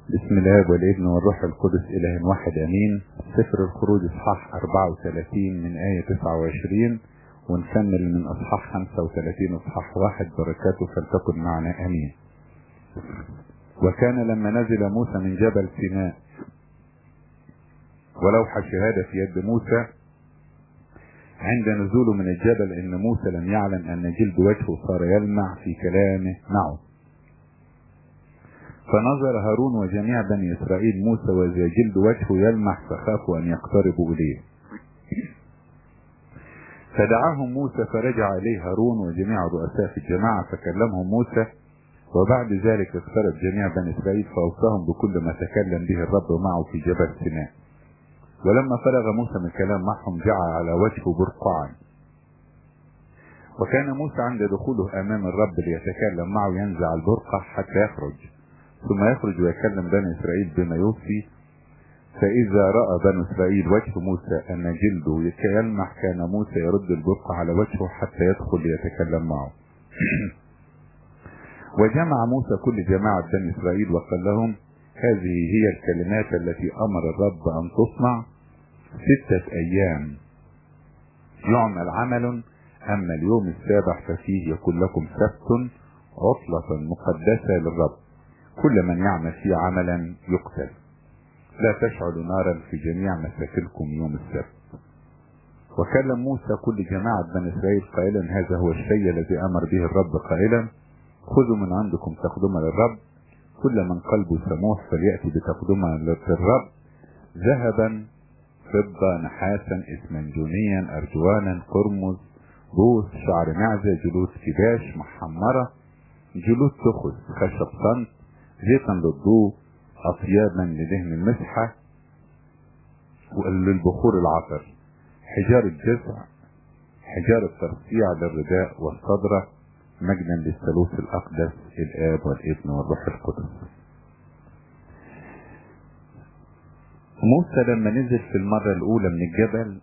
بسم الله والابن والروح القدس إله واحد أمين سفر الخروج إصحاح 34 من آية 29 ونكمل من أصحاح 35 إصحاح واحد بركاته فلتكن معنا أمين وكان لما نزل موسى من جبل سيناء ولوح الشهادة في يد موسى عند نزوله من الجبل ان موسى لم يعلم ان جلد وجهه صار يلمع في كلامه معه فنظر هارون وجميع بني اسرائيل موسى وإذا جلد وجهه يلمع فخافوا ان يقتربوا اليه فدعاهم موسى فرجع اليه هارون وجميع رؤساء في الجماعة فكلمهم موسى وبعد ذلك اقترب جميع بني اسرائيل فاوصاهم بكل ما تكلم به الرب معه في جبل سيناء ولما فرغ موسى من الكلام معهم جعل على وجهه برقعا وكان موسى عند دخوله امام الرب ليتكلم معه ينزع البرقع حتى يخرج ثم يخرج ويكلم بني اسرائيل بما يوفي فاذا راى بنو اسرائيل وجه موسى ان جلده يلمح كان موسى يرد البرقع على وجهه حتى يدخل ليتكلم معه وجمع موسى كل جماعة بني اسرائيل وقال لهم هذه هي الكلمات التي امر الرب ان تصنع ستة ايام يعمل عمل اما اليوم السابع ففيه يكون لكم سبت عطلة مقدسة للرب كل من يعمل فيه عملا يقتل لا تشعلوا نارا في جميع مساكنكم يوم السبت وكلم موسى كل جماعة بني اسرائيل قائلا هذا هو الشيء الذي امر به الرب قائلا خذوا من عندكم تقدمة للرب كل من قلبه سموح فليأتي بتقدمة للرب ذهبا فضة نحاسا اسمنجونيا ارجوانا قرمز بوس شعر معزة جلود كباش محمرة جلود تخذ خشب صنت زيتا للضوء اطيابا لدهن المسحة وللبخور العطر حجارة جزع حجارة ترصيع للرداء والصدرة مجدا للثالوث الاقدس الاب والابن والروح القدس موسى لما نزل في المرة الاولى من الجبل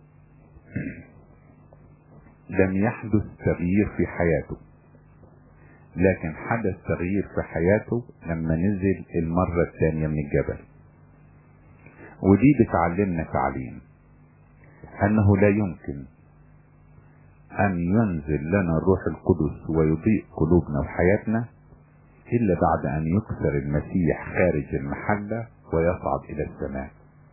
لم يحدث تغيير في حياته لكن حدث تغيير في حياته لما نزل المرة الثانية من الجبل ودي بتعلمنا تعليم انه لا يمكن ان ينزل لنا الروح القدس ويضيء قلوبنا وحياتنا الا بعد ان يكسر المسيح خارج المحلة ويصعد الى السماء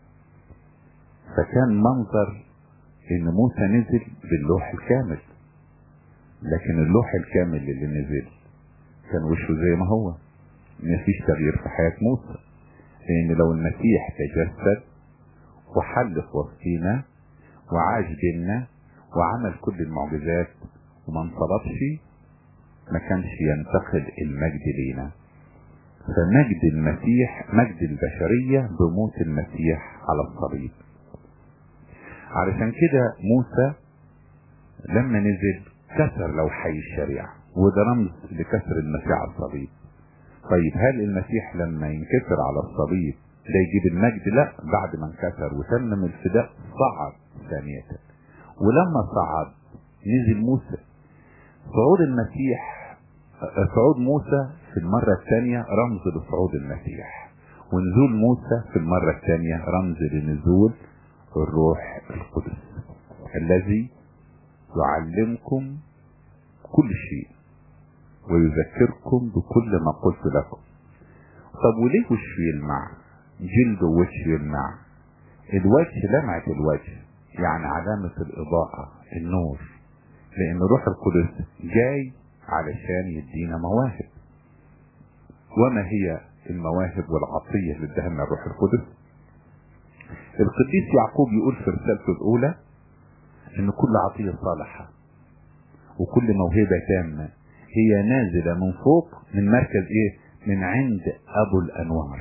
فكان منظر ان موسى نزل باللوح الكامل لكن اللوح الكامل اللي نزل كان وشه زي ما هو مفيش تغيير في حياة موسى لان لو المسيح تجسد وحل في وسطينا وعاش بينا وعمل كل المعجزات وما انصلبش ما كانش ينتقل المجد لينا فمجد المسيح مجد البشرية بموت المسيح على الصليب علشان كده موسى لما نزل كسر لوحي الشريعة وده رمز لكسر المسيح على الصليب طيب هل المسيح لما ينكسر على الصليب ده يجيب المجد لا بعد ما انكسر وتمم الفداء صعد ثانية ولما صعد نزل موسى صعود المسيح صعود موسى في المرة الثانية رمز لصعود المسيح ونزول موسى في المرة الثانية رمز لنزول الروح القدس الذي يعلمكم كل شيء ويذكركم بكل ما قلت لكم طب وليه وش يلمع جلده وش يلمع الوجه لمعة الوجه يعني علامة الإضاءة النور لأن الروح القدس جاي علشان يدينا مواهب وما هي المواهب والعطية اللي اداها لنا الروح القدس القديس يعقوب يقول في رسالته الأولى إن كل عطية صالحة وكل موهبة تامة هي نازلة من فوق من مركز إيه؟ من عند أبو الأنوار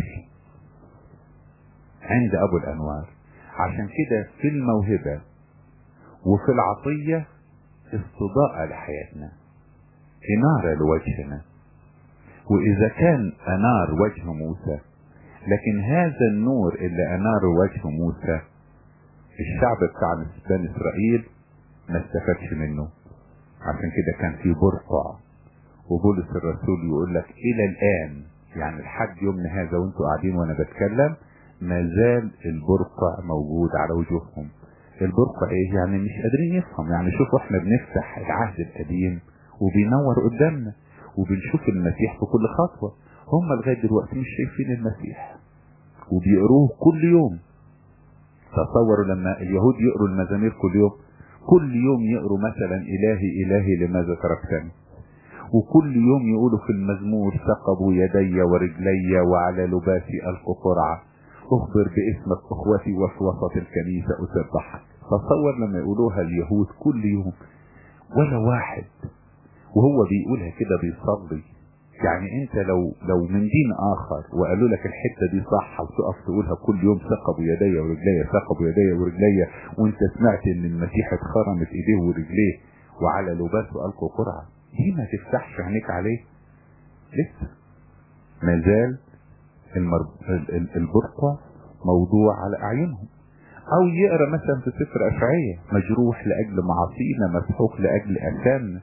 عند أبو الأنوار عشان كده في الموهبة وفي العطية استضاءة لحياتنا إنارة لوجهنا وإذا كان أنار وجه موسى لكن هذا النور اللي أنار وجه موسى الشعب بتاع بني إسرائيل ما استفادش منه عشان كده كان في برقع وبولس الرسول يقول لك إلى الآن يعني لحد يومنا هذا وانتوا قاعدين وانا بتكلم ما زال البرقع موجود على وجوههم البرقع ايه يعني مش قادرين يفهم يعني شوفوا احنا بنفتح العهد القديم وبينور قدامنا وبنشوف المسيح في كل خطوة هم لغاية دلوقتي مش شايفين المسيح وبيقروه كل يوم تصوروا لما اليهود يقروا المزامير كل يوم كل يوم يقروا مثلا إلهي إلهي لماذا تركتني وكل يوم يقولوا في المزمور ثقبوا يدي ورجلي وعلى لباسي ألقوا قرعة أخبر باسمك أخوتي وفي وسط الكنيسة أسبحك تصور لما يقولوها اليهود كل يوم ولا واحد وهو بيقولها كده بيصلي يعني انت لو لو من دين اخر وقالوا لك الحته دي صح وتقف تقولها كل يوم ثقبوا يدي ورجلي ثقبوا يدي ورجلي وانت سمعت ان المسيح اتخرمت ايديه ورجليه وعلى لباسه القوا قرعه دي ما تفتحش عينيك عليه لسه ما زال البرقع موضوع على اعينهم او يقرا مثلا في سفر اشعياء مجروح لاجل معاصينا مسحوق لاجل اثامنا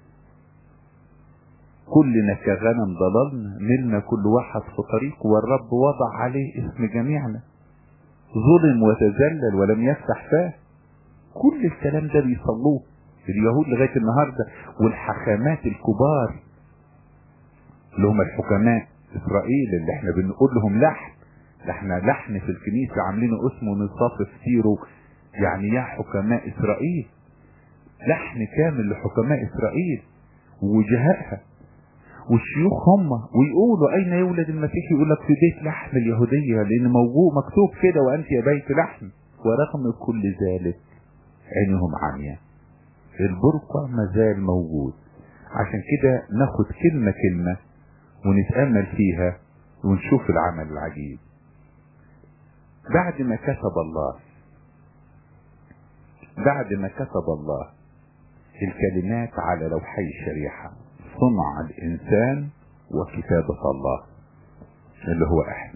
كلنا كغنم ضللنا ملنا كل واحد في طريقه والرب وضع عليه اسم جميعنا ظلم وتذلل ولم يفتح فاه كل الكلام ده بيصلوه اليهود لغاية النهاردة والحكامات الكبار اللي هم الحكماء اسرائيل اللي احنا بنقول لهم لحن احنا لحن في الكنيسة عاملينه اسمه نصاف فتيرو يعني يا حكماء اسرائيل لحن كامل لحكماء اسرائيل ووجهائها والشيوخ هم ويقولوا اين يولد المسيح يقول لك في بيت لحم اليهودية لان موجود مكتوب كده وانت يا بيت لحم ورغم كل ذلك عينهم عمياء البرقع مازال موجود عشان كده ناخد كلمة كلمة ونتأمل فيها ونشوف العمل العجيب بعد ما كتب الله بعد ما كتب الله الكلمات على لوحي الشريحة صنع الإنسان وكتابة الله اللي هو احنا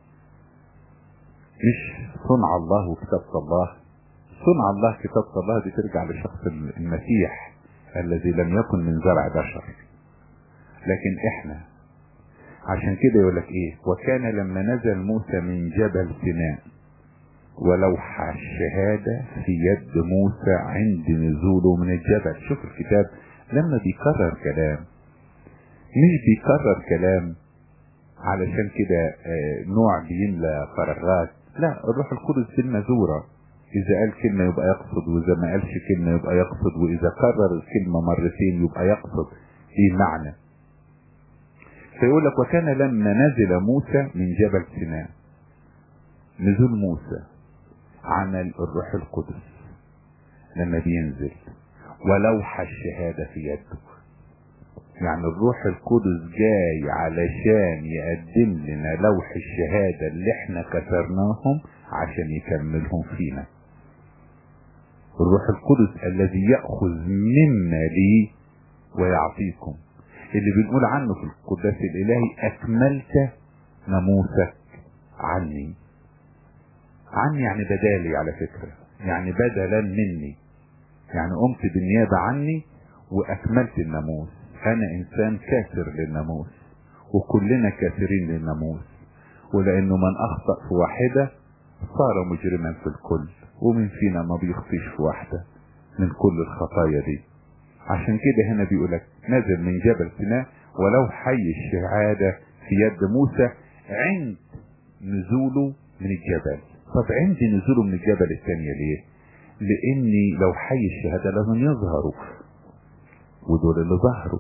مش صنع الله وكتابة الله صنع الله كتابة الله دي ترجع لشخص المسيح الذي لم يكن من زرع بشر لكن احنا عشان كده يقول لك ايه وكان لما نزل موسى من جبل سيناء ولوح الشهادة في يد موسى عند نزوله من الجبل شوف الكتاب لما بيكرر كلام مش بيكرر كلام علشان كده نوع بيملى فراغات لا الروح القدس بالمزورة إذا قال كلمة يبقى يقصد وإذا ما قالش كلمة يبقى يقصد وإذا كرر الكلمة مرتين يبقى يقصد إيه معنى فيقول لك وكان لما نزل موسى من جبل سيناء نزول موسى عمل الروح القدس لما بينزل ولوح الشهادة في يده يعني الروح القدس جاي علشان يقدم لنا لوح الشهادة اللي احنا كسرناهم عشان يكملهم فينا الروح القدس الذي يأخذ منا لي ويعطيكم اللي بنقول عنه في القداس الإلهي أكملت ناموسك عني عني يعني بدالي على فكرة يعني بدلا مني يعني قمت بالنيابة عني وأكملت الناموس أنا إنسان كاسر للناموس وكلنا كاسرين للناموس ولأنه من أخطأ في واحدة صار مجرما في الكل ومن فينا ما بيخطيش في واحدة من كل الخطايا دي عشان كده هنا بيقولك نزل من جبل سيناء ولو حي الشهادة في يد موسى عند نزوله من الجبل طب عند نزوله من الجبل الثانية ليه لاني لو حي الشهادة لازم يظهروا ودول اللي ظهروا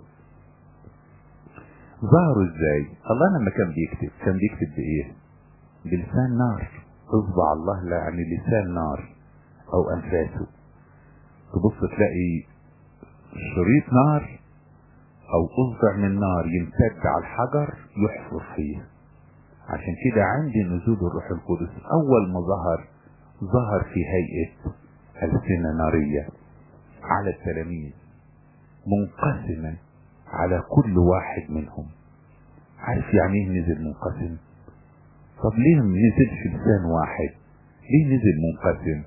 ظهروا ازاي الله لما كان بيكتب كان بيكتب بايه بلسان نار اصبع الله لا يعني لسان نار او انفاسه تبص تلاقي شريط نار او اصبع من نار يمتد على الحجر يحفر فيه عشان كده عندي نزول الروح القدس اول ما ظهر ظهر في هيئة ألسنة نارية على التلاميذ منقسما على كل واحد منهم عارف يعني ايه نزل منقسم طب ليه ما نزلش لسان واحد ليه نزل منقسم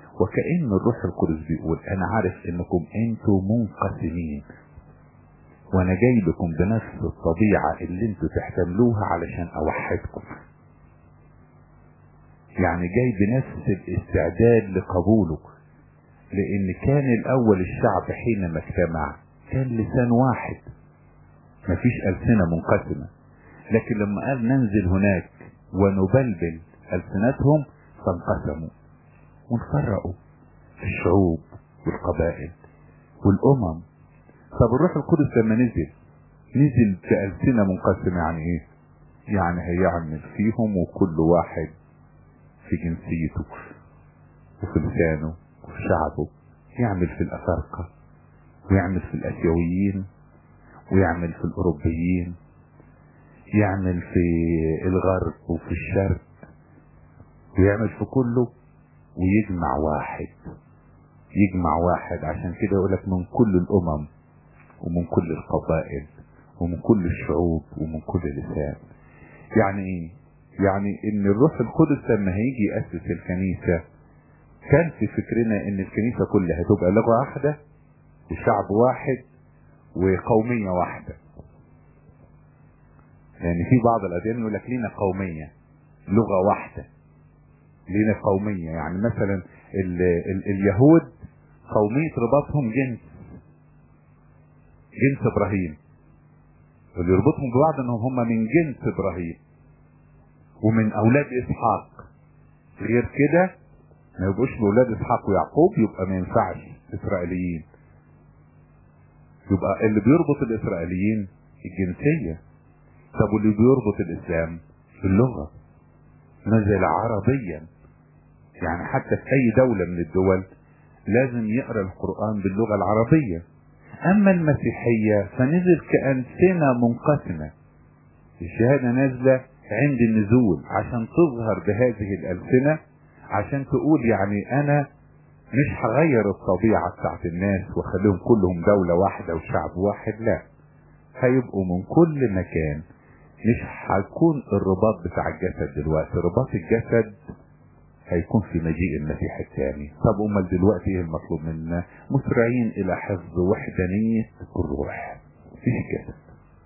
وكأن الروح القدس بيقول انا عارف انكم انتوا منقسمين وانا جاي بكم بنفس الطبيعة اللي انتوا تحتملوها علشان اوحدكم يعني جاي بنفس الاستعداد لقبولك لان كان الاول الشعب حينما اجتمع كان لسان واحد مفيش ألسنة منقسمة لكن لما قال ننزل هناك ونبلبل ألسنتهم فانقسموا وانفرقوا الشعوب والقبائل والأمم طب الروح القدس لما نزل نزل بألسنة منقسمة يعني ايه يعني هيعمل فيهم وكل واحد في جنسيته وفي لسانه وفي شعبه يعمل في الأفارقة ويعمل في الأسيويين ويعمل في الأوروبيين يعمل في الغرب وفي الشرق ويعمل في كله ويجمع واحد يجمع واحد عشان كده يقولك من كل الأمم ومن كل القبائل ومن كل الشعوب ومن كل لسان يعني ايه يعني ان الروح القدس لما هيجي يأسس الكنيسة كان في فكرنا ان الكنيسة كلها تبقى لغة واحدة وشعب واحد وقومية واحدة يعني في بعض الأديان يقول لك لينا قومية لغة واحدة لينا قومية يعني مثلا ال ال اليهود قومية رباطهم جنس جنس ابراهيم واللي يربطهم ببعض انهم هم من جنس ابراهيم ومن اولاد اسحاق غير كده ما يبقوش باولاد اسحاق ويعقوب يبقى ما ينفعش اسرائيليين يبقى اللي بيربط الاسرائيليين الجنسية طب واللي بيربط الاسلام اللغة نزل عربيا يعني حتى في اي دولة من الدول لازم يقرأ القرآن باللغة العربية اما المسيحية فنزل كألسنة منقسمة الشهادة نازلة عند النزول عشان تظهر بهذه الألسنة عشان تقول يعني انا مش هغير الطبيعة بتاعت الناس واخليهم كلهم دولة واحدة وشعب واحد لا هيبقوا من كل مكان مش هيكون الرباط بتاع الجسد دلوقتي رباط الجسد هيكون في مجيء المسيح الثاني طب امال دلوقتي ايه المطلوب منا مسرعين الى حفظ وحدانية الروح مفيش جسد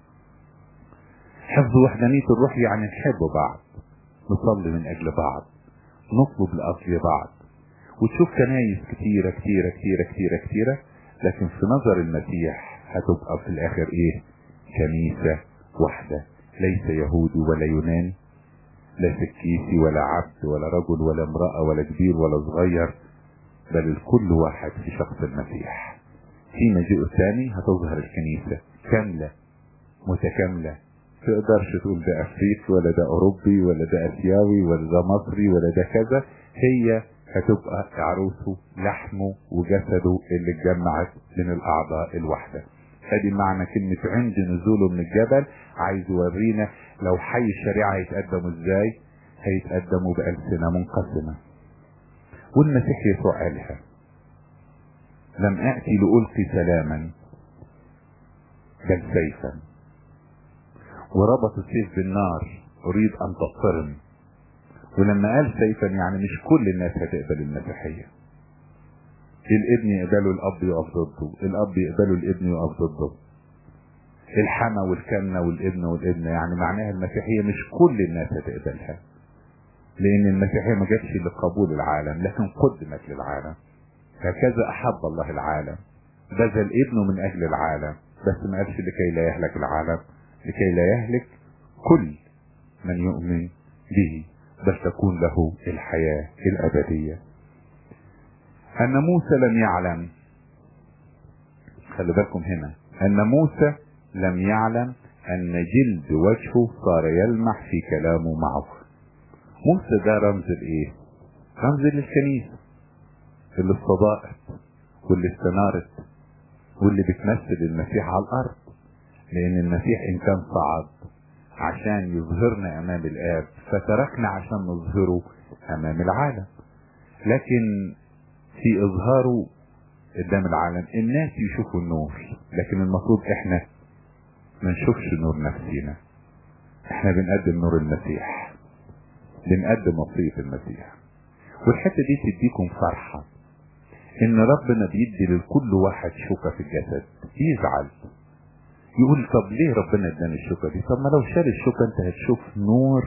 حفظ وحدانية الروح يعني نحب بعض نصلي من اجل بعض نطلب لاصل بعض وتشوف كنايس كتيرة كتيرة كتيرة كتيرة كتيرة لكن في نظر المسيح هتبقى في الاخر ايه كنيسة واحدة ليس يهودي ولا يوناني لا سكيسي ولا عبد ولا رجل ولا امرأة ولا كبير ولا صغير بل الكل واحد في شخص المسيح في مجيء الثاني هتظهر الكنيسة كاملة متكاملة تقدرش تقول ده افريقي ولا ده اوروبي ولا ده اسيوي ولا ده مصري ولا ده كذا هي هتبقى عروسه لحمه وجسده اللي اتجمعت من الاعضاء الواحده ادي معنى كلمة عند نزوله من الجبل عايز يورينا لو حي الشريعة هيتقدموا ازاي هيتقدموا بألسنة منقسمة والمسيح يسوع قالها لم اتي لألقي سلاما بل سيفا وربط السيف بالنار اريد ان تقترن ولما قال سيفا يعني مش كل الناس هتقبل المسيحيه الابن يقبله الاب يقف ضده الاب يقبله الابن يقف ضده الحما والكنة والابن والابن يعني معناها المسيحية مش كل الناس هتقبلها لان المسيحية ما جاتش لقبول العالم لكن قدمت للعالم هكذا احب الله العالم بذل ابنه من اجل العالم بس ما قالش لكي لا يهلك العالم لكي لا يهلك كل من يؤمن به بل تكون له الحياة الابدية ان موسى لم يعلم خلي بالكم هنا ان موسى لم يعلم ان جلد وجهه صار يلمح في كلامه معه موسى ده رمز الايه رمز للكنيسة اللي استضاءت واللي استنارت واللي بتمثل المسيح على الارض لان المسيح ان كان صعد عشان يظهرنا امام الاب فتركنا عشان نظهره امام العالم لكن في اظهاره قدام العالم الناس يشوفوا النور لكن المفروض احنا ما نشوفش نور نفسينا احنا بنقدم نور المسيح بنقدم وصية المسيح والحتة دي تديكم فرحة ان ربنا بيدي لكل واحد شوكة في الجسد يزعل يقول طب ليه ربنا اداني الشوكة دي طب ما لو شال الشوكة انت هتشوف نور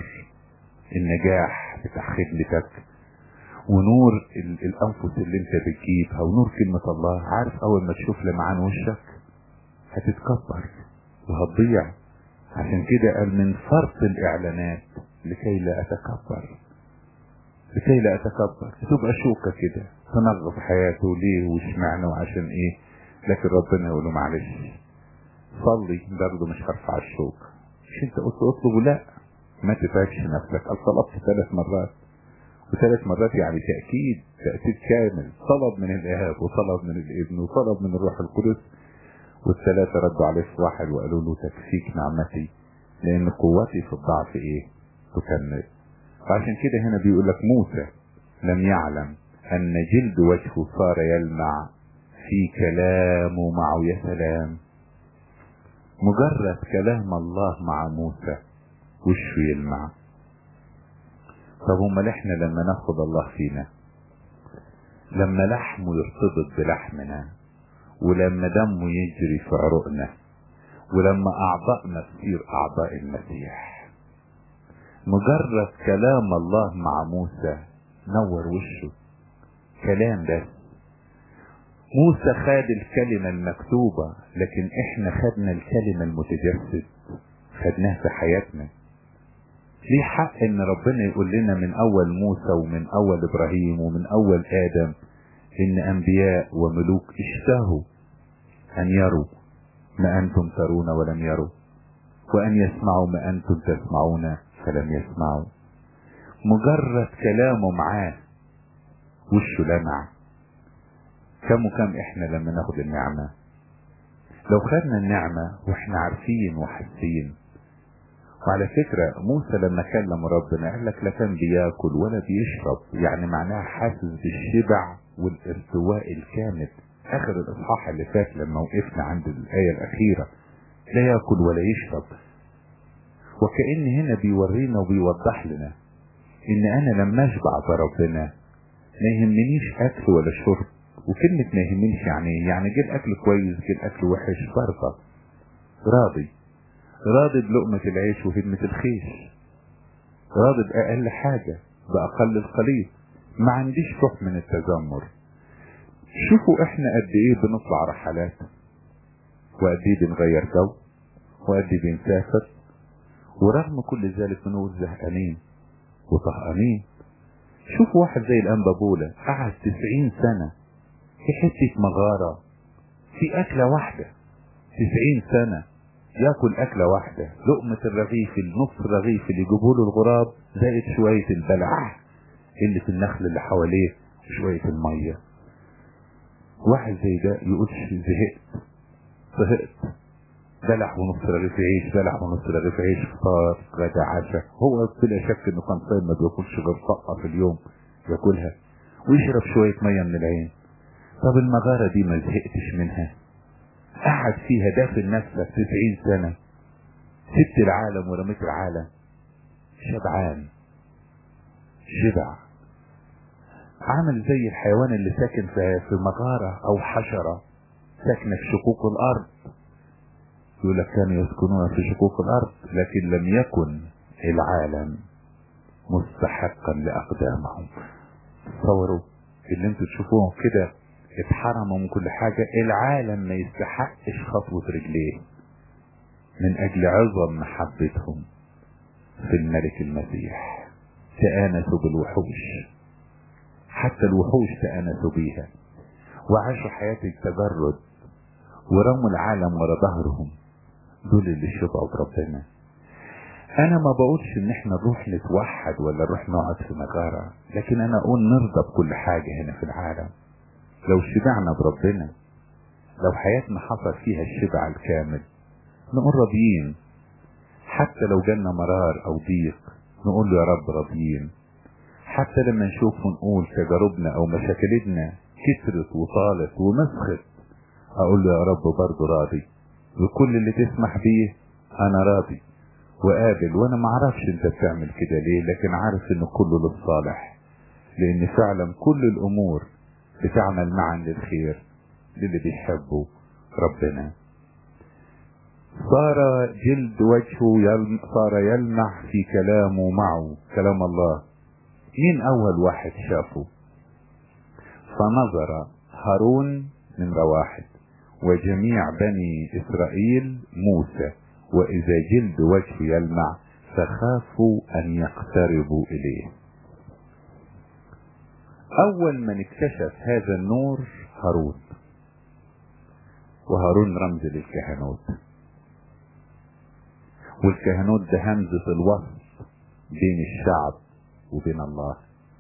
النجاح بتاع خدمتك ونور ال- الانفس اللي انت بتجيبها ونور كلمة الله عارف اول ما تشوف لمعان وشك هتتكبر وهتضيع عشان كده قال من فرط الاعلانات لكي لا اتكبر لكي لا اتكبر تبقى شوكة كده تنغص حياته ليه واشمعنى وعشان ايه لكن ربنا يقول له معلش صلي برضه مش هرفع الشوك مش انت قلت اطلب لا ما تتعبش نفسك قال طلبت ثلاث مرات وثلاث مرات يعني تأكيد تأكيد كامل طلب من الإهاب وطلب من الابن وطلب من الروح القدس والثلاثة ردوا عليه في واحد وقالوا له تكفيك نعمتي لأن قوتي في الضعف إيه تكمل فعشان كده هنا بيقول لك موسى لم يعلم أن جلد وجهه صار يلمع في كلامه معه يا سلام مجرد كلام الله مع موسى وشه يلمع طب امال احنا لما ناخد الله فينا لما لحمه يرتبط بلحمنا ولما دمه يجري في عروقنا ولما اعضائنا تصير اعضاء المسيح مجرد كلام الله مع موسى نور وشه كلام بس موسى خد الكلمة المكتوبة لكن احنا خدنا الكلمة المتجسد خدناها في حياتنا ليه حق ان ربنا يقول لنا من اول موسى ومن اول ابراهيم ومن اول ادم ان انبياء وملوك اشتهوا ان يروا ما انتم ترون ولم يروا وان يسمعوا ما انتم تسمعون فلم يسمعوا مجرد كلامه معاه وشه لمع كم وكم احنا لما ناخد النعمة لو خدنا النعمة واحنا عارفين وحاسين وعلى فكرة موسى لما كلم ربنا قال لك لا كان بياكل ولا بيشرب يعني معناها حاسس بالشبع والارتواء الكامل اخر الاصحاح اللي فات لما وقفنا عند الاية الاخيرة لا ياكل ولا يشرب وكأن هنا بيورينا وبيوضح لنا ان انا لما اشبع بربنا ما يهمنيش اكل ولا شرب وكلمة ما يهمنيش يعني ايه؟ يعني جه الاكل كويس جه الاكل وحش برضه راضي راضي بلقمة العيش وهدمة الخيش راضي بأقل حاجة بأقل القليل ما عنديش روح من التذمر شوفوا احنا قد ايه بنطلع رحلات وقد ايه بنغير جو وقد ايه بنسافر ورغم كل ذلك بنقول زهقانين وطهقانين شوف واحد زي الانبا بولا قعد تسعين سنة في حتة مغارة في أكلة واحدة تسعين سنة ياكل أكلة واحدة لقمة الرغيف النص رغيف اللي يجيبوا له الغراب زائد شوية البلح اللي في النخل اللي حواليه وشوية المية واحد زي ده يقولش زهقت زهقت بلح ونص رغيف عيش بلح ونص رغيف عيش فطار غدا عشاء هو بلا شك انه كان صايم ما بياكلش غير طقه في اليوم ياكلها ويشرب شويه ميه من العين طب المغاره دي ما زهقتش منها قعد فيها دافن نفسك تسعين سنه سبت العالم ورميت العالم شبعان شبع عامل زي الحيوان اللي ساكن في في مغاره او حشره ساكنه في شقوق الارض يقول لك كانوا يسكنون في شقوق الارض لكن لم يكن العالم مستحقا لاقدامهم تصوروا اللي انتوا تشوفوهم كده اتحرموا من كل حاجة العالم ما يستحقش خطوة رجليه من اجل عظم محبتهم في الملك المسيح تآنسوا بالوحوش حتى الوحوش تآنسوا بيها وعاشوا حياة التجرد ورموا العالم ورا ظهرهم دول اللي شبعوا بربنا انا ما بقولش ان احنا نروح نتوحد ولا نروح نقعد في مغارة لكن انا اقول نرضى بكل حاجة هنا في العالم لو شبعنا بربنا لو حياتنا حصل فيها الشبع الكامل نقول راضيين حتى لو جالنا مرار او ضيق نقول له يا رب راضيين حتى لما نشوف ونقول تجاربنا او مشاكلنا كترت وطالت ومسخت اقول له يا رب برضه راضي وكل اللي تسمح بيه انا راضي وقابل وانا ما اعرفش انت بتعمل كده ليه لكن عارف ان كله للصالح لان فعلا كل الامور بتعمل معا للخير للي بيحبوا ربنا صار جلد وجهه يلم صار يلمع في كلامه معه كلام الله مين اول واحد شافه فنظر هارون نمرة واحد وجميع بني اسرائيل موسى واذا جلد وجهه يلمع فخافوا ان يقتربوا اليه اول من اكتشف هذا النور هارون وهارون رمز للكهنوت والكهنوت ده همزة الوصل بين الشعب وبين الله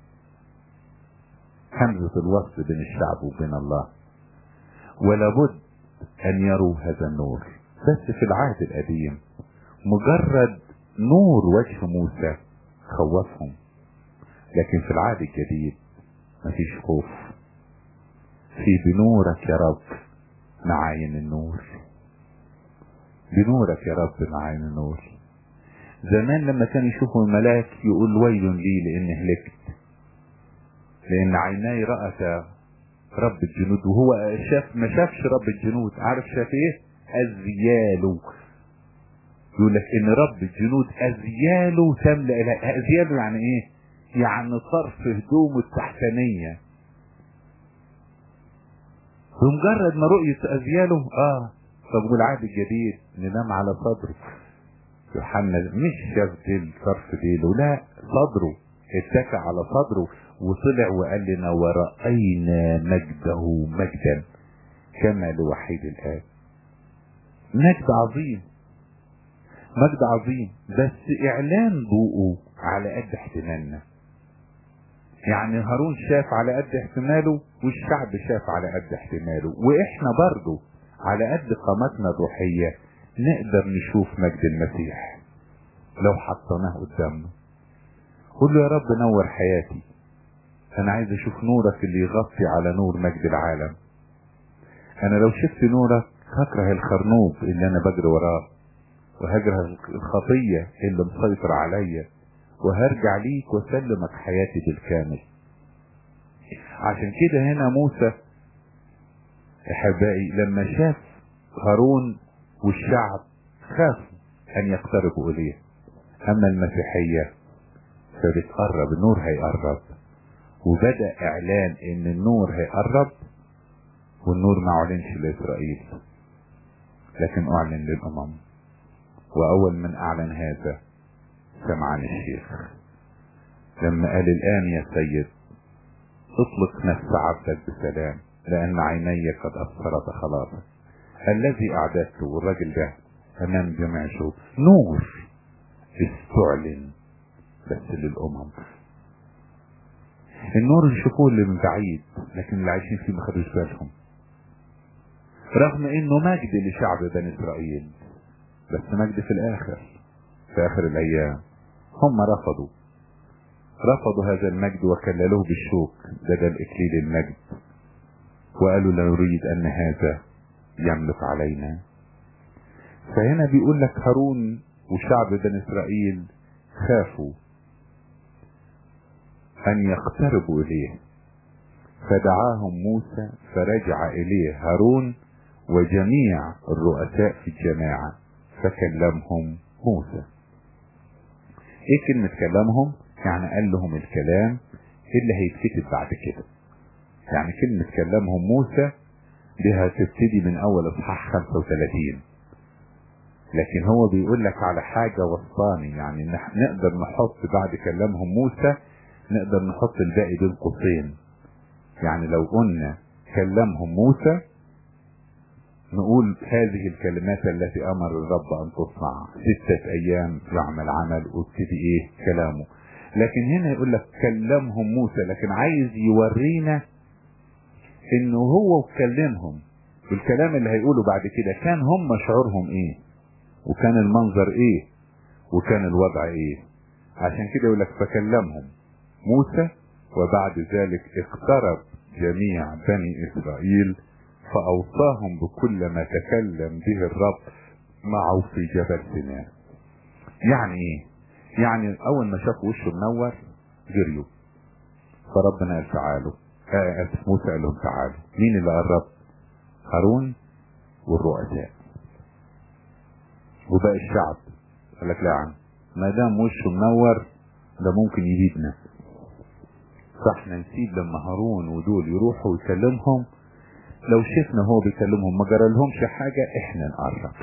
همزة الوصل بين الشعب وبين الله ولابد ان يروا هذا النور بس في العهد القديم مجرد نور وجه موسى خوفهم لكن في العهد الجديد مفيش خوف في بنورك يا رب نعاين النور بنورك يا رب نعاين النور زمان لما كان يشوفوا الملاك يقول ويل لي لاني هلكت لان عيناي رأت رب الجنود وهو شاف ما شافش رب الجنود عارف شاف ايه ازياله يقول لك ان رب الجنود ازياله تملأ ازياله يعني ايه يعني طرف هدومه التحتانية بمجرد ما رؤية ازياله اه طب والعهد الجديد ننام على صدره يوحنا مش شاف ديل طرف ديله لا صدره اتكى على صدره وطلع وقال لنا ورأينا مجده مجدا كما لوحيد الآب مجد عظيم مجد عظيم بس اعلان ضوءه على قد احتمالنا يعني هارون شاف على قد احتماله والشعب شاف على قد احتماله واحنا برضو على قد قامتنا الروحية نقدر نشوف مجد المسيح لو حطيناه قدامنا قول له يا رب نور حياتي انا عايز اشوف نورك اللي يغطي على نور مجد العالم انا لو شفت نورك هكره الخرنوب اللي انا بجري وراه وهكره الخطية اللي مسيطر عليا وهرجع ليك واسلمك حياتي بالكامل عشان كده هنا موسى احبائي لما شاف هارون والشعب خافوا ان يقتربوا اليه اما المسيحية فبتقرب النور هيقرب وبدأ اعلان ان النور هيقرب والنور ما اعلنش لاسرائيل لكن اعلن للامم واول من اعلن هذا سمعان الشيخ لما قال الان يا سيد اطلق نفس عبدك بسلام لان عيني قد ابصرت خلاصك الذي اعددته والراجل ده امام جميع شهود نور استعلن بس للامم النور يشوفوه اللي من بعيد لكن اللي عايشين فيه ما خدوش بالهم رغم انه مجد لشعب بني اسرائيل بس مجد في الاخر في اخر الايام هم رفضوا رفضوا هذا المجد وكللوه بالشوك بدل اكليل المجد وقالوا لا نريد ان هذا يملك علينا فهنا بيقول لك هارون وشعب بني اسرائيل خافوا ان يقتربوا اليه فدعاهم موسى فرجع اليه هارون وجميع الرؤساء في الجماعة فكلمهم موسى ايه كلمة كلمهم يعني قال لهم الكلام اللي هيتكتب بعد كده يعني كلمة كلمهم موسى دي هتبتدي من اول اصحاح 35 لكن هو بيقول لك على حاجة وصاني يعني نقدر نحط بعد كلامهم موسى نقدر نحط الباقي بين قوسين يعني لو قلنا كلمهم موسى نقول هذه الكلمات التي امر الرب ان تصنع ستة ايام يعمل عمل وابتدي ايه كلامه لكن هنا يقول لك كلمهم موسى لكن عايز يورينا انه هو كلمهم والكلام اللي هيقوله بعد كده كان هم شعورهم ايه وكان المنظر ايه وكان الوضع ايه عشان كده يقول لك فكلمهم موسى وبعد ذلك اقترب جميع بني اسرائيل فأوصاهم بكل ما تكلم به الرب معه في جبل سيناء يعني ايه يعني اول ما شافوا وشه منور جريوا فربنا قال تعالوا آه موسى قال لهم تعالوا مين اللي قرب هارون والرؤساء وباقي الشعب قال لك لا يا عم ما دام وشه منور ده ممكن يجيبنا فاحنا نسيب لما هارون ودول يروحوا يكلمهم لو شفنا هو بيكلمهم ما جرى لهمش حاجة احنا نقرب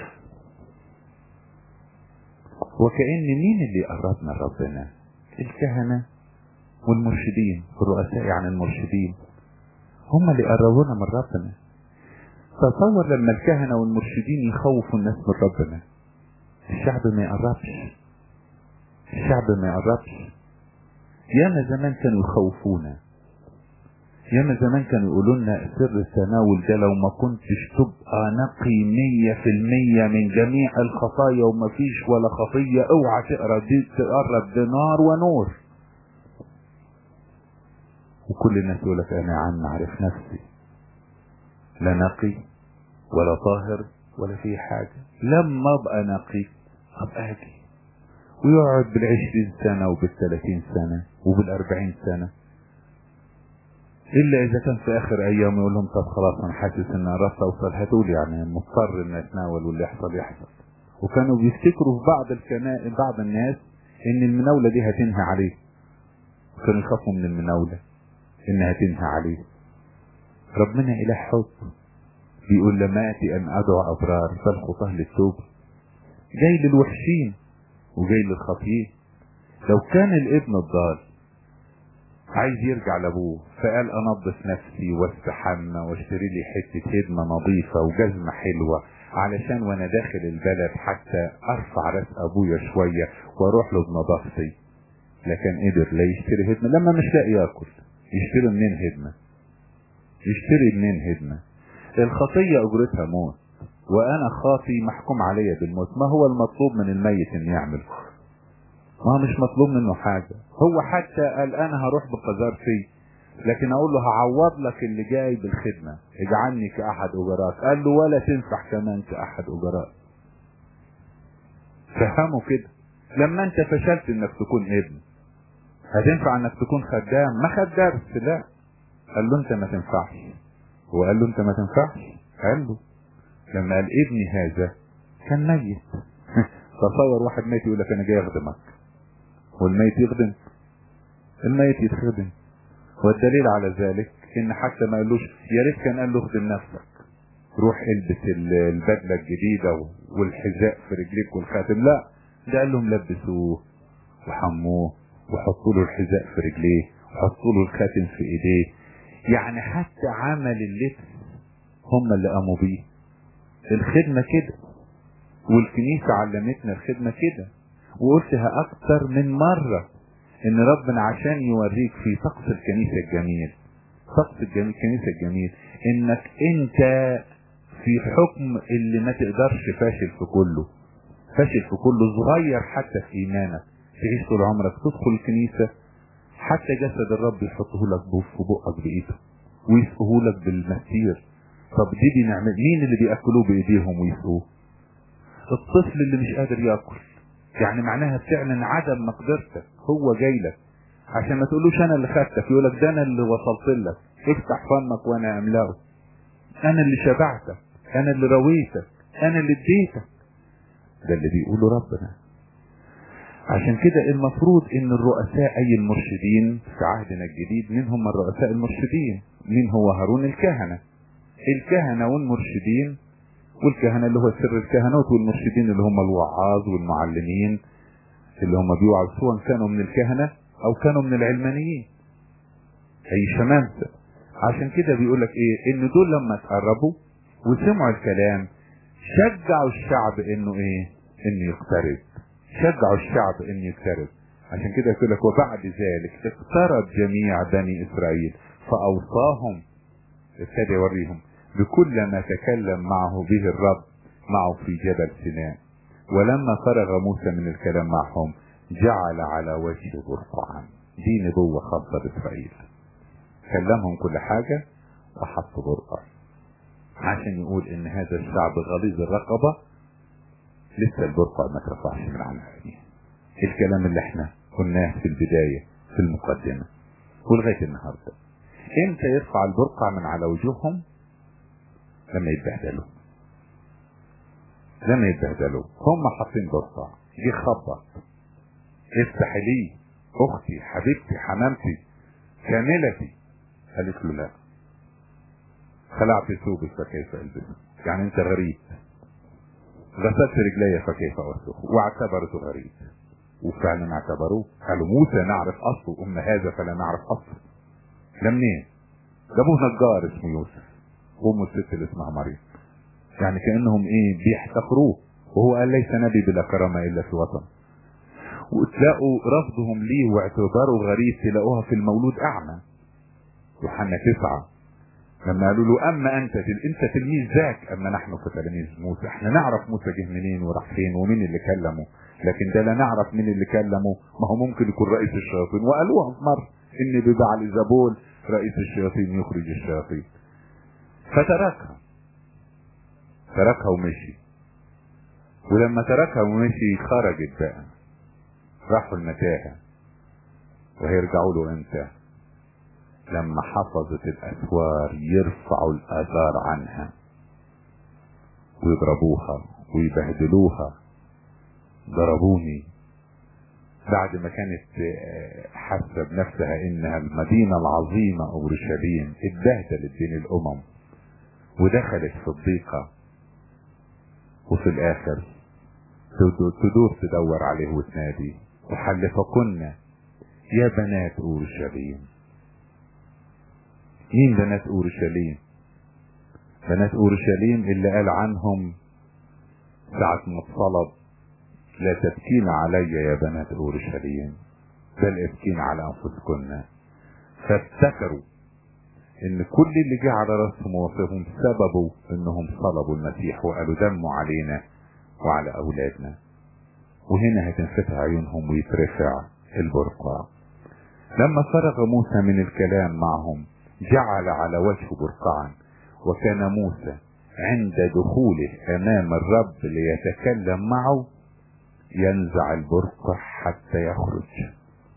وكأن مين اللي قربنا لربنا الكهنة والمرشدين الرؤساء يعني المرشدين هم اللي قربونا من ربنا تصور لما الكهنة والمرشدين يخوفوا الناس من ربنا الشعب ما يقربش الشعب ما يقربش ياما زمان كانوا يخوفونا ياما زمان كانوا يقولوا لنا سر التناول ده لو ما كنتش تبقى نقي مية في المية من جميع الخطايا وما فيش ولا خطية اوعى تقرب دي تقرب دينار ونور وكل الناس يقول لك انا يا عم عارف نفسي لا نقي ولا طاهر ولا في حاجة لما ابقى نقي ابقى اجي ويقعد بالعشرين سنة وبالثلاثين سنة وبالاربعين سنة الا اذا كان في اخر ايام يقول لهم طب خلاص انا حاسس ان قربت اوصل هتقول يعني مضطر ان اتناول واللي يحصل يحصل وكانوا بيفتكروا في بعض الكنائن بعض الناس ان المناولة دي هتنهي عليه وكانوا يخافوا من المناولة انها تنهى عليه ربنا اله حب بيقول لما اتي ان ادعو ابرار فالخطاه للتوبة جاي للوحشين وجاي للخطيئين لو كان الابن الضال عايز يرجع لابوه فقال انظف نفسي واستحمى واشتري لي حته هدمه نظيفه وجزمه حلوه علشان وانا داخل البلد حتى ارفع راس ابويا شويه واروح له بنظافتي لكن قدر لا يشتري هدمه لما مش لاقي ياكل يشتري منين هدمه يشتري منين هدمه الخطيه اجرتها موت وانا خاطي محكوم عليا بالموت ما هو المطلوب من الميت ان يعمل ما هو مش مطلوب منه حاجة هو حتى قال انا هروح بقذار فيه لكن اقول له هعوض لك اللي جاي بالخدمة اجعلني كاحد اجراء قال له ولا تنفع كمان كاحد اجراء فهموا كده لما انت فشلت انك تكون ابن هتنفع انك تكون خدام ما خد درس لا قال له انت ما تنفعش هو قال له انت ما تنفعش قال له لما قال ابني هذا كان ميت تصور واحد ميت يقول لك انا جاي اخدمك والميت يخدم الميت يتخدم والدليل على ذلك ان حتى ما قالوش يا ريت كان قال له اخدم نفسك روح البس البدله الجديده والحذاء في رجليك والخاتم لا ده قال لهم لبسوه وحموه وحطوا له الحذاء في رجليه وحطوا له الخاتم في ايديه يعني حتى عمل اللبس هم اللي قاموا بيه الخدمه كده والكنيسه علمتنا الخدمه كده وقلتها اكتر من مرة ان ربنا عشان يوريك في طقس الكنيسة الجميل طقس الجميل الكنيسة الجميل انك انت في حكم اللي ما تقدرش فاشل في كله فاشل في كله صغير حتى في ايمانك تعيش طول عمرك تدخل الكنيسة حتى جسد الرب يحطه لك في بقك بايده ويسقه لك بالمسير طب دي بنعمل مين اللي بياكلوه بايديهم ويسقوه الطفل اللي مش قادر ياكل يعني معناها بتعلن عدم مقدرتك هو جاي لك عشان ما تقولوش انا اللي خدتك يقول لك ده انا اللي وصلت لك افتح فمك وانا املاه انا اللي شبعتك انا اللي رويتك انا اللي اديتك ده اللي بيقوله ربنا عشان كده المفروض ان الرؤساء اي المرشدين في عهدنا الجديد مين هم الرؤساء المرشدين مين هو هارون الكهنة الكهنة والمرشدين والكهنة اللي هو سر الكهنوت والمرشدين اللي هم الوعاظ والمعلمين اللي هم بيوعظ سواء كانوا من الكهنة او كانوا من العلمانيين اي شمامسة عشان كده بيقول لك ايه ان دول لما تقربوا وسمعوا الكلام شجعوا الشعب انه ايه انه يقترب شجعوا الشعب انه يقترب عشان كده يقول لك وبعد ذلك اقترب جميع بني اسرائيل فاوصاهم ابتدى يوريهم بكل ما تكلم معه به الرب معه في جبل سيناء ولما فرغ موسى من الكلام معهم جعل على وجهه برقعا دي نبوة خاصة بإسرائيل كلمهم كل حاجة وحط برقع عشان يقول ان هذا الشعب غليظ الرقبة لسه البرقع ما ترفعش من على عينيه الكلام اللي احنا قلناه في البداية في المقدمة ولغاية النهاردة امتى يرفع البرقع من على وجوههم لما يتبهدلوا لما يتبهدلوا هم حاطين بصة جه خبط افتح لي اختي حبيبتي حمامتي كاملتي قالت له لا خلعت ثوبك فكيف البسه يعني انت غريب غسلت رجلي فكيف اوسخه واعتبرته غريب وفعلا اعتبروه قالوا موسى نعرف اصله اما هذا فلا نعرف اصله ده منين ده ابوه نجار اسمه يوسف وامه الست اللي اسمها مريم يعني كانهم ايه بيحتقروه وهو قال ليس نبي بلا كرامه الا في وطن وتلاقوا رفضهم ليه واعتباره غريب تلاقوها في المولود اعمى يوحنا تسعة لما قالوا له اما انت انت تلميذ ذاك اما نحن فتلاميذ موسى احنا نعرف موسى جه منين وراح فين ومين اللي كلمه لكن ده لا نعرف مين اللي كلمه ما هو ممكن يكون رئيس الشياطين وقالوها في مره ان ببعل زبول رئيس الشياطين يخرج الشياطين فتركها تركها ومشي ولما تركها ومشي خرجت بقى راحوا المتاهة وهيرجعوا له امتى لما حفظت الاسوار يرفعوا الاثار عنها ويضربوها ويبهدلوها ضربوني بعد ما كانت حاسه بنفسها انها المدينه العظيمه اورشليم اتبهدلت بين الامم ودخلت في الضيقه وفي الاخر تدور تدور عليه وتنادي وحلفكن يا بنات اورشليم مين بنات اورشليم بنات اورشليم اللي قال عنهم ساعة ما اتصلب لا تبكين علي يا بنات اورشليم بل ابكين على انفسكن فافتكروا ان كل اللي جه على راسهم ووصفهم سببه انهم صلبوا المسيح وقالوا دموا علينا وعلى اولادنا وهنا هتنفتح عيونهم ويترفع البرقع لما فرغ موسى من الكلام معهم جعل على وجهه برقعا وكان موسى عند دخوله امام الرب ليتكلم معه ينزع البرقع حتى يخرج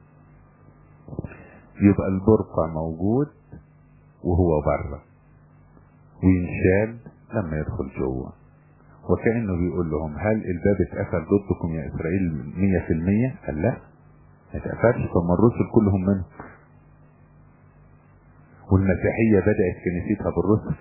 يبقى البرقع موجود وهو بره وينشال لما يدخل جوه وكأنه بيقول لهم هل الباب اتقفل ضدكم يا إسرائيل مية في المية؟ قال لا ما اتقفلش فما الرسل كلهم منهم والمسيحية بدأت كنيستها بالرسل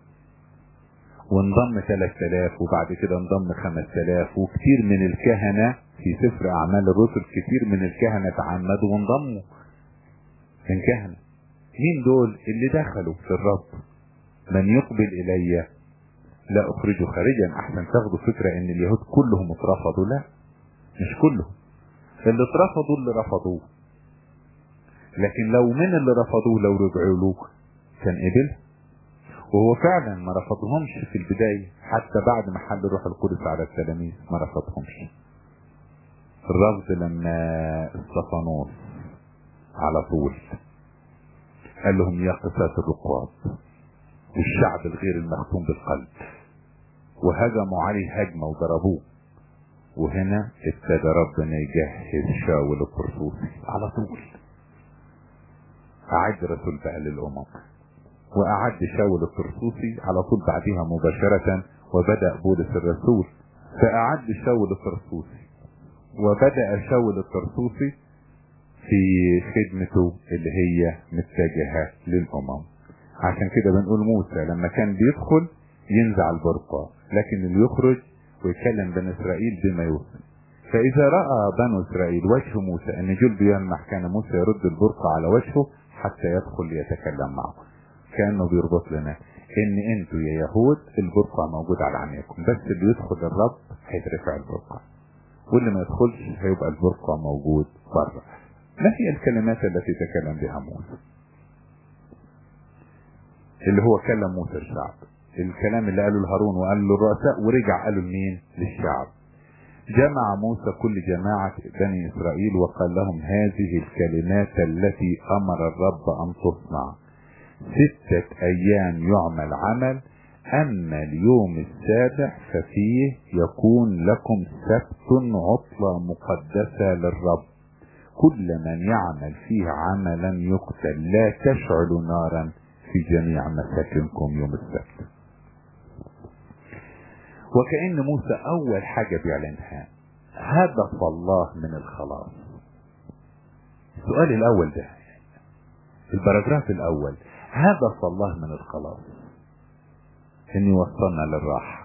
وانضم 3000 وبعد كده انضم 5000 وكتير من الكهنة في سفر أعمال الرسل كتير من الكهنة تعمدوا وانضموا من كهنة مين دول اللي دخلوا في الرب من يقبل إلي لا أخرجه خارجا أحسن تاخدوا فكرة إن اليهود كلهم اترفضوا لا مش كلهم اللي اترفضوا اللي رفضوه لكن لو من اللي رفضوه لو رجعوا له كان قبل وهو فعلا ما رفضهمش في البداية حتى بعد ما حل الروح القدس على التلاميذ ما رفضهمش الرفض لما استفانوس على طول قال لهم يا قساة الرقاب والشعب الغير المختوم بالقلب وهجموا عليه هجمة وضربوه وهنا ابتدى ربنا يجهز شاول الطرسوسي على طول أعد رسول بقى للأمم وأعد شاول الطرسوسي على طول بعدها مباشرة وبدأ بولس الرسول فأعد شاول الطرسوسي وبدأ شاول الطرسوسي في خدمته اللي هي متجهة للأمم عشان كده بنقول موسى لما كان بيدخل ينزع البرقع لكن اللي يخرج ويكلم بني إسرائيل بما يوصل فإذا رأى بنو إسرائيل وجه موسى أن جلد يلمح كان موسى يرد البرقع على وجهه حتى يدخل ليتكلم معه كأنه بيربط لنا ان انتوا يا يهود البرقع موجود على عينيكم بس اللي يدخل الرب هيترفع البرقع واللي ما يدخلش هيبقى البرقع موجود بره ما هي الكلمات التي تكلم بها موسى اللي هو كلم موسى الشعب الكلام اللي قاله لهارون وقال له الرؤساء ورجع قاله لمين للشعب جمع موسى كل جماعة بني إسرائيل وقال لهم هذه الكلمات التي أمر الرب أن تصنع ستة أيام يعمل عمل أما اليوم السابع ففيه يكون لكم سبت عطلة مقدسة للرب كل من يعمل فيه عملا يقتل لا تشعل نارا في جميع مساكنكم يوم السبت وكأن موسى أول حاجة بيعلنها هدف الله من الخلاص السؤال الأول ده البراجراف الأول هدف الله من الخلاص إن يوصلنا للراحة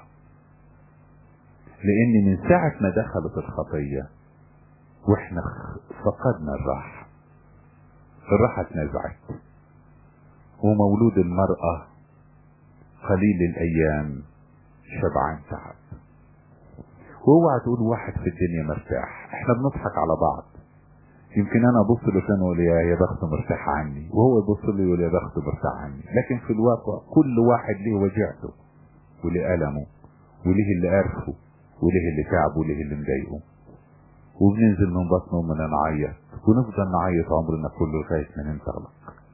لأن من ساعة ما دخلت الخطية وإحنا فقدنا الراحة الراحة اتنزعت ومولود المرأة قليل الأيام شبعان تعب واوعى تقول واحد في الدنيا مرتاح احنا بنضحك على بعض يمكن انا ابص له كان يقول يا يا بخته مرتاح عني وهو يبص لي يقول يا بخته مرتاح عني لكن في الواقع كل واحد ليه وجعته وليه ألمه وليه اللي قرفه وليه اللي تعبه وليه اللي مضايقه وبننزل من بطنه ومن نعيط ونفضل نعيط عمرنا كله لغايه ما ننطلق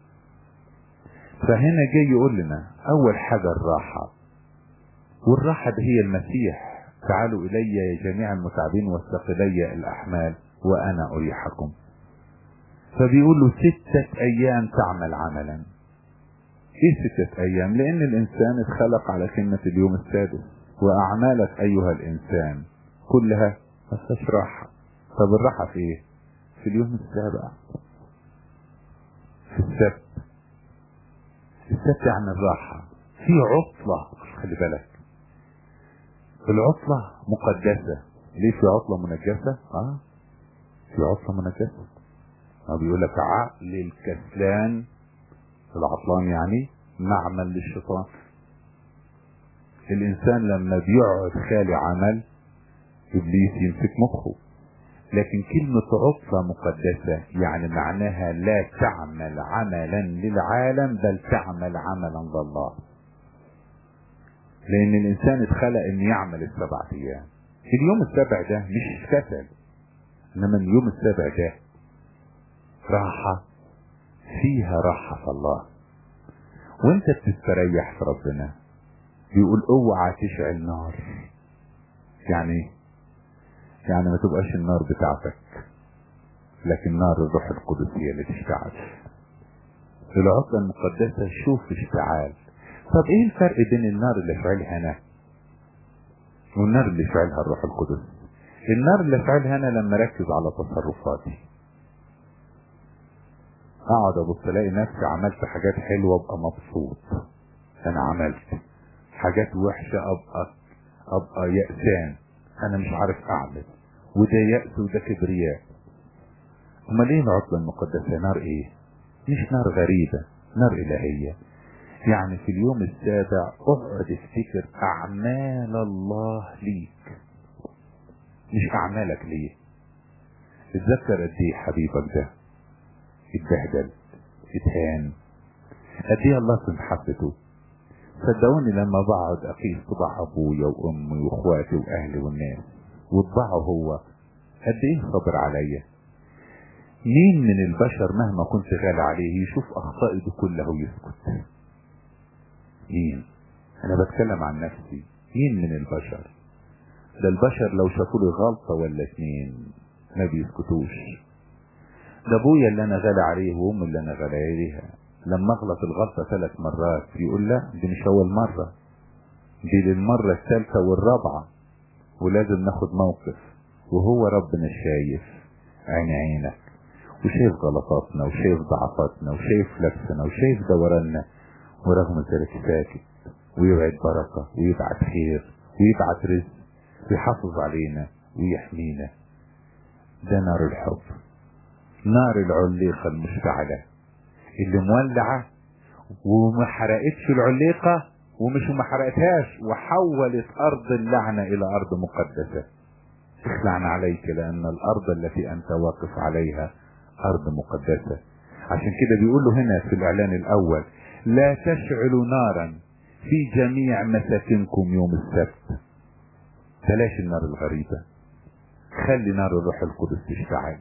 فهنا جاي يقول لنا اول حاجه الراحه والراحه دي هي المسيح تعالوا الي يا جميع المتعبين والثقلي الاحمال وانا اريحكم فبيقول له ستة ايام تعمل عملا ايه ستة ايام لان الانسان اتخلق على كلمة اليوم السادس واعمالك ايها الانسان كلها ما فيهاش راحة طب الراحة في ايه في اليوم السابع في السبت السبت يعني الراحة في عطلة خلي بالك العطلة مقدسة ليه في عطلة منجسة اه في عطلة منجسة اه بيقول لك عقل الكسلان العطلان يعني معمل للشيطان الانسان لما بيقعد خالي عمل ابليس يمسك مخه لكن كلمة عطلة مقدسة يعني معناها لا تعمل عملا للعالم بل تعمل عملا لله لان الانسان اتخلق ان يعمل السبع ايام اليوم السابع ده مش كسل انما اليوم السابع ده راحة فيها راحة في الله وانت بتستريح في ربنا بيقول اوعى تشعل نار يعني يعني ما تبقاش النار بتاعتك لكن نار الروح القدس هي اللي تشتعل العطلة المقدسة شوف اشتعال طب ايه الفرق بين النار اللي شعلها انا والنار اللي شعلها الروح القدس النار اللي شعلها انا لما اركز على تصرفاتي اقعد ابص الاقي نفسي عملت حاجات حلوه ابقى مبسوط انا عملت حاجات وحشه ابقى ابقى يأسان انا مش عارف اعمل وده يأس وده كبرياء امال ايه العطله المقدسه نار ايه مش نار غريبه نار الهيه يعني في اليوم السابع اقعد افتكر اعمال الله ليك مش اعمالك ليه اتذكر قد ايه حبيبك ده اتبهدل اتهان قد ايه الله في محبته صدقوني لما بقعد اقيس طباع ابويا وامي واخواتي واهلي والناس وطباعه هو قد ايه صبر عليا مين من البشر مهما كنت غالي عليه يشوف اخطائي دي كلها ويسكت مين انا بتكلم عن نفسي مين من البشر ده البشر لو شافوا لي غلطة ولا اتنين ما بيسكتوش ده ابويا اللي انا غالي عليه وامي اللي انا غالي عليها لما اغلط الغلطة ثلاث مرات يقول لا دي مش اول مرة دي للمرة الثالثة والرابعة ولازم ناخد موقف وهو ربنا شايف عين عينك وشايف غلطاتنا وشايف ضعفاتنا وشايف لبسنا وشايف دوراننا ورغم ذلك ساكت ويبعد بركة ويبعت خير ويبعت رزق ويحافظ علينا ويحمينا ده نار الحب نار العليقة المشتعلة اللي مولعة وما حرقتش العليقة ومش ما حرقتهاش وحولت أرض اللعنة إلى أرض مقدسة اخلعنا عليك لأن الأرض التي أنت واقف عليها أرض مقدسة عشان كده بيقول له هنا في الإعلان الأول لا تشعلوا نارا في جميع مساكنكم يوم السبت بلاش النار الغريبة خلي نار الروح القدس تشتعل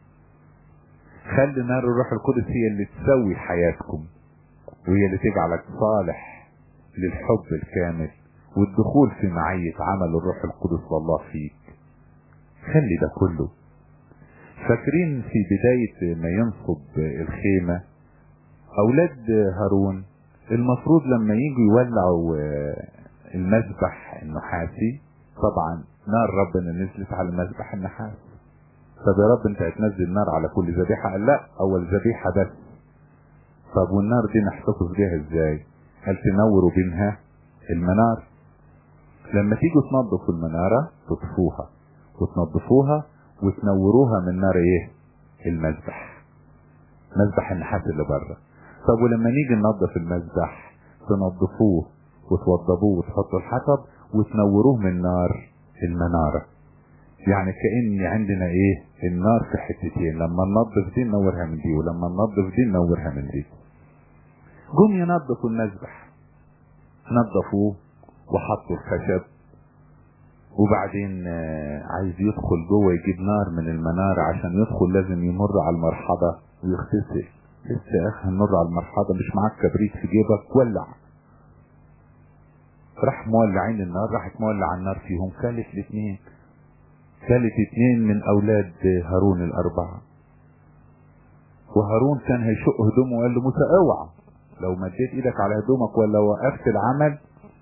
خلي نار الروح القدس هي اللي تسوي حياتكم وهي اللي تجعلك صالح للحب الكامل والدخول في معية عمل الروح القدس والله فيك خلي ده كله فاكرين في بداية ما ينصب الخيمة أولاد هارون المفروض لما يجوا يولعوا المذبح النحاسي طبعا نار ربنا نزلت على المذبح النحاس طب يا رب انت هتنزل نار على كل ذبيحة قال لا اول ذبيحة بس طب والنار دي نحتفظ بيها ازاي قال تنوروا بينها المنار لما تيجوا تنظفوا المنارة تطفوها وتنظفوها وتنوروها من نار ايه المذبح مذبح النحاس اللي بره طب ولما نيجي ننظف المذبح تنظفوه وتوضبوه وتحطوا الحطب وتنوروه من نار المنارة يعني كأن عندنا ايه النار في حتتين لما ننظف دي ننورها من دي ولما ننظف دي ننورها من دي جم ينظفوا المذبح نظفوه وحطوا الخشب وبعدين عايز يدخل جوه يجيب نار من المنارة عشان يدخل لازم يمر على المرحبة ويغتسل لسه يا اخي هنمر على المرحبة مش معاك كبريت في جيبك ولع راح مولعين النار راحت مولع النار فيهم كالت الاثنين كالت اثنين من اولاد هارون الاربعة وهارون كان هيشق هدومه وقال له موسى اوعى لو مديت ايدك على هدومك ولا وقفت العمل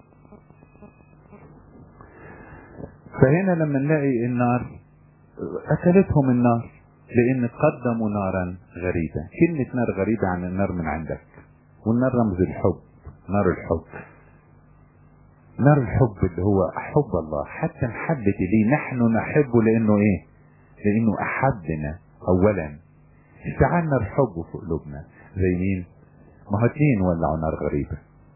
فهنا لما نلاقي النار اكلتهم النار لان قدموا نارا غريبة كلمة نار غريبة عن النار من عندك والنار رمز الحب نار الحب نار الحب اللي هو احب الله حتى نحبت اليه نحن نحبه لانه ايه لانه احبنا اولا اشتعلنا الحب في قلوبنا زي مين ما هو اتنين ولعوا نار غريبة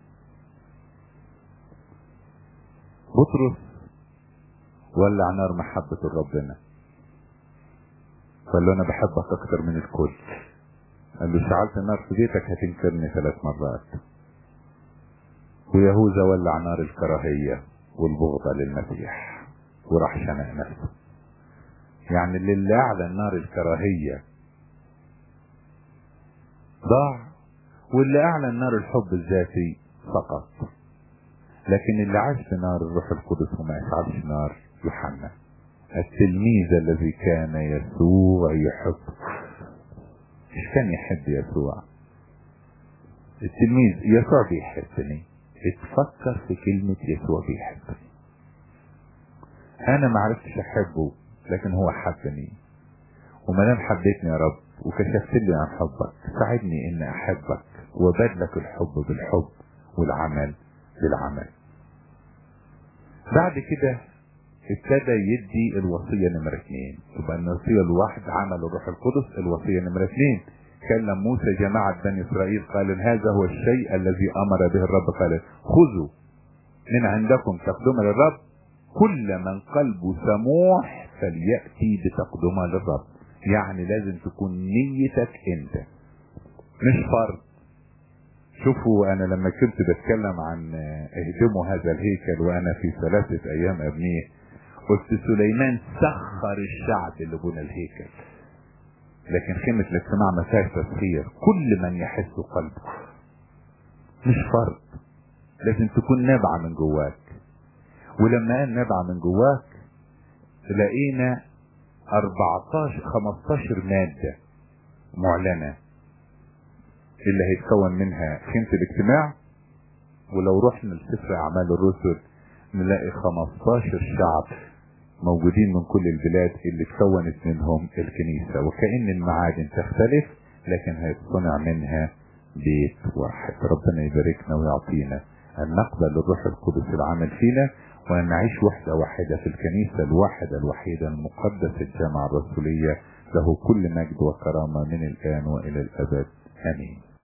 بطرس ولع نار محبة ربنا قال له انا بحبك اكتر من الكل قال له شعلت نار في بيتك هتنكرني ثلاث مرات ويهوذا ولع نار الكراهية والبغضة للمسيح وراح شنق نفسه يعني اللي اعلن نار الكراهية ضاع واللي اعلن نار الحب الذاتي سقط لكن اللي عاش في نار الروح القدس وما يشعلش نار يوحنا التلميذ الذي كان يسوع يحب مش كان يحب يسوع التلميذ يسوع بيحبني اتفكر في كلمة يسوع بيحبني انا ما عرفتش احبه لكن هو حبني وما دام حبيتني يا رب وكشفت لي عن حبك ساعدني ان احبك وبدلك الحب بالحب والعمل بالعمل بعد كده ابتدى يدي الوصية نمرة اثنين يبقى الوصية الواحد عمل الروح القدس الوصية نمرة اثنين كلم موسى جماعة بني اسرائيل قال هذا هو الشيء الذي امر به الرب قال خذوا من عندكم تقدمة للرب كل من قلبه سموح فليأتي بتقدمة للرب يعني لازم تكون نيتك انت مش فرض شوفوا انا لما كنت بتكلم عن اهدموا هذا الهيكل وانا في ثلاثة ايام ابنيه قلت سليمان سخر الشعب اللي بنى الهيكل لكن خيمة الاجتماع ما فيهاش تسخير كل من يحس قلبه مش فرض لازم تكون نابعة من جواك ولما قال نابعة من جواك لقينا 14 15 مادة معلنة اللي هيتكون منها خيمة الاجتماع ولو رحنا لسفر اعمال الرسل نلاقي 15 شعب موجودين من كل البلاد اللي اتكونت منهم الكنيسة وكأن المعادن تختلف لكن هيتصنع منها بيت واحد ربنا يباركنا ويعطينا أن نقبل الروح القدس العمل فينا وأن نعيش وحدة واحدة في الكنيسة الواحدة الوحيدة المقدسة الجامعة الرسولية له كل مجد وكرامة من الآن وإلى الأبد آمين